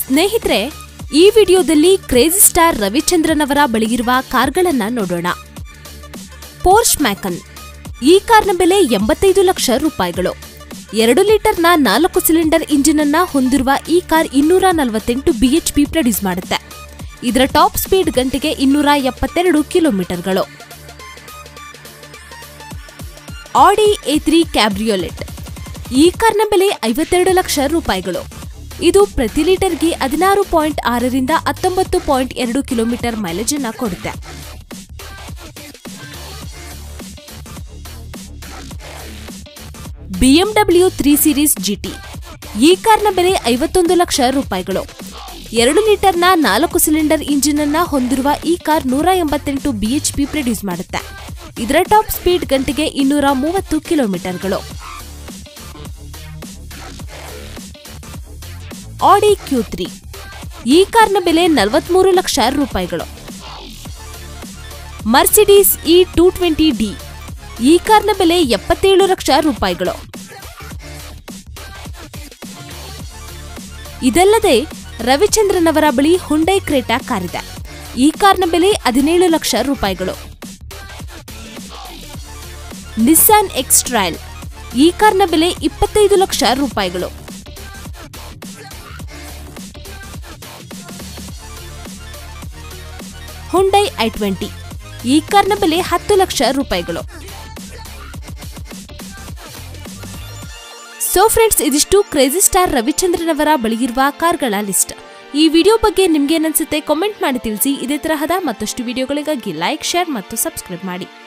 ಸ್ನೇಹಿತರೆ ಈ ವಿಡಿಯೋದಲ್ಲಿ ಕ್ರೇಜಿ ಸ್ಟಾರ್ ರವಿಚಂದ್ರನ್ ಅವರ ಬಳಿಯಿರುವ ಕಾರ್ಗಳನ್ನ ನೋಡೋಣ ಪೋರ್ಷ್ ಮ್ಯಾಕನ್ ಈ ಕಾರ್ನ ಬೆಲೆ ಎಂಬತ್ತೈದು ಲಕ್ಷ ರೂಪಾಯಿಗಳು ಎರಡು ಲೀಟರ್ನ ನಾಲ್ಕು ಸಿಲಿಂಡರ್ ಇಂಜಿನ್ ಅನ್ನ ಹೊಂದಿರುವ ಈ ಕಾರ್ ಇನ್ನೂರ ನಲವತ್ತೆಂಟು ಬಿಎಚ್ಪಿ ಪ್ರೊಡ್ಯೂಸ್ ಮಾಡುತ್ತೆ ಇದರ ಟಾಪ್ ಸ್ಪೀಡ್ ಗಂಟೆಗೆ ಇನ್ನೂರ ಎಪ್ಪತ್ತೆರಡು ಕಿಲೋಮೀಟರ್ಗಳು ಆಡಿ ಎ ತ್ರೀ ಕ್ಯಾಬ್ರಿಯೋಲೆಟ್ ಈ ಕಾರ್ನ ಬೆಲೆ ಐವತ್ತೆರಡು ಲಕ್ಷ ರೂಪಾಯಿಗಳು ಇದು ಪ್ರತಿ ಲೀಟರ್ಗೆ ಹದಿನಾರು ಪಾಯಿಂಟ್ ಆರರಿಂದ ಹತ್ತೊಂಬತ್ತು ಪಾಯಿಂಟ್ ಎರಡು ಕಿಲೋಮೀಟರ್ ಮೈಲೇಜ್ ಅನ್ನ ಕೊಡುತ್ತೆ ಬಿಎಂಡಬ್ಲ್ಯೂ ತ್ರೀ ಸೀರೀಸ್ ಜಿಟಿ ಈ ಕಾರ್ನ ಬೆಲೆ ಐವತ್ತೊಂದು ಲಕ್ಷ ರೂಪಾಯಿಗಳು ಎರಡು ಲೀಟರ್ನ ನಾಲ್ಕು ಸಿಲಿಂಡರ್ ಇಂಜಿನ್ ಅನ್ನ ಹೊಂದಿರುವ ಈ ಕಾರ್ ನೂರ ಎಂಬತ್ತೆಂಟು ಬಿಎಚ್ಪಿ ಪ್ರೊಡ್ಯೂಸ್ ಮಾಡುತ್ತೆ ಇದರ ಟಾಪ್ ಸ್ಪೀಡ್ ಗಂಟೆಗೆ ಇನ್ನೂರ ಮೂವತ್ತು ಕಿಲೋಮೀಟರ್ಗಳು ಆಡಿ ಕ್ಯೂ ತ್ರೀ ಈ ಕಾರ್ನ ಬೆಲೆ ನಲವತ್ಮೂರು ಲಕ್ಷ ರೂಪಾಯಿಗಳು Mercedes E two twenty D ಈ ಕಾರ್ನ ಬೆಲೆ ಎಪ್ಪತ್ತೇಳು ಲಕ್ಷ ರೂಪಾಯಿಗಳು ಇದಲ್ಲದೆ ರವಿಚಂದ್ರನ್ ಅವರ ಬಳಿ ಹುಂಡೈ ಕ್ರೇಟಾ ಕಾರಿದೆ ಈ ಕಾರ್ನ ಬೆಲೆ ಹದಿನೇಳು ಲಕ್ಷ ರೂಪಾಯಿಗಳು ನಿಸ್ಸಾನ್ ಎಕ್ಸ್ ಟ್ರಯಲ್ ಈ ಕಾರ್ನ ಬೆಲೆ ಇಪ್ಪತ್ತೈದು ಲಕ್ಷ ರೂಪಾಯಿಗಳು ಹುಂಡೈ ಐ ಟ್ವೆಂಟಿ ಈ ಕಾರ್ನ ಬೆಲೆ ಹತ್ತು ಲಕ್ಷ ರೂಪಾಯಿಗಳು ಸೊ ಫ್ರೆಂಡ್ಸ್ ಇದಿಷ್ಟು ಕ್ರೇಜಿ ಸ್ಟಾರ್ ರವಿಚಂದ್ರನ್ ಅವರ ಬಳಿಯಿರುವ ಕಾರ್ಗಳ ಲಿಸ್ಟ್ ಈ ವಿಡಿಯೋ ಬಗ್ಗೆ ನಿಮ್ಗೇನನ್ಸುತ್ತೆ ಕಾಮೆಂಟ್ ಮಾಡಿ ತಿಳಿಸಿ ಇದೇ ತರಹದ ಮತ್ತಷ್ಟು ವಿಡಿಯೋಗಳಿಗಾಗಿ ಲೈಕ್ ಶೇರ್ ಮತ್ತು ಸಬ್ಸ್ಕ್ರೈಬ್ ಮಾಡಿ